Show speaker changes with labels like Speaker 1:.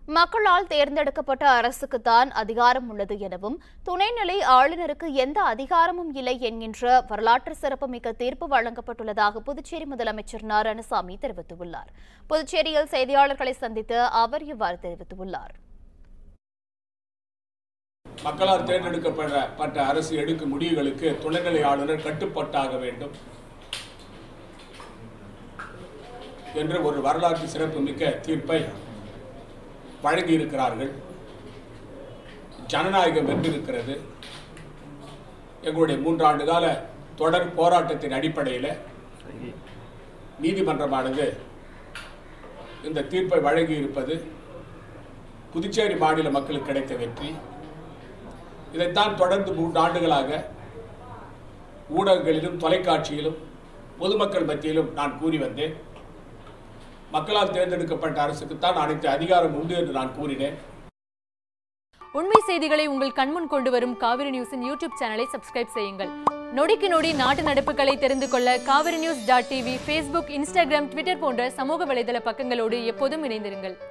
Speaker 1: மக்களால் தேர்ந்தெடுக்கப்பட்ட அரசுக்குத்தான் அதிகாரம் உள்ளது எனவும் துணைநிலை ஆளுநருக்கு எந்த அதிகாரமும் இல்லை என்கின்ற வரலாற்று சிறப்புமிக்க தீர்ப்பு வழங்கப்பட்டுள்ளதாக புதுச்சேரி முதலமைச்சர் நாராயணசாமி தெரிவித்துள்ளார் புதுச்சேரியில் செய்தியாளர்களை சந்தித்து அவர் இவ்வாறு தெரிவித்துள்ளார்
Speaker 2: மக்களால் தேர்ந்தெடுக்கப்பட்ட அரசு எடுக்கும் முடிவுகளுக்கு துணைநிலை ஆளுநர் கட்டுப்பட்டாக வேண்டும் என்று ஒரு வரலாற்று சிறப்புமிக்க தீர்ப்பை வழங்கியிருக்கிறார்கள் ஜனநாயகம் வென்றிருக்கிறது எங்களுடைய மூன்றாண்டு கால தொடர் போராட்டத்தின் அடிப்படையில் நீதிமன்றமானது இந்த தீர்ப்பை வழங்கியிருப்பது புதுச்சேரி மாநில மக்களுக்கு கிடைத்த வெற்றி இதைத்தான் தொடர்ந்து மூன்று ஆண்டுகளாக ஊடகங்களிலும் தொலைக்காட்சியிலும் பொதுமக்கள் மத்தியிலும் நான் கூறி வந்தேன் மக்களால் தேர்ந்தெடுக்கப்பட்ட அரசுக்குத்தான் அனைத்து அதிகாரம் உண்டு என்று நான் கூறினேன்
Speaker 3: உண்மை செய்திகளை உங்கள் கண்முன் கொண்டு வரும் காவிரி நியூஸின் யூடியூப் சேனலை சப்ஸ்கிரைப் செய்யுங்கள் நொடிக்கு நொடி நாட்டு நடப்புகளை தெரிந்து கொள்ள Kaveri news dot TV Facebook Instagram Twitter போன்ற சமூக வலைதள பக்கங்களோடு எப்போதும் இணைந்திருங்கள்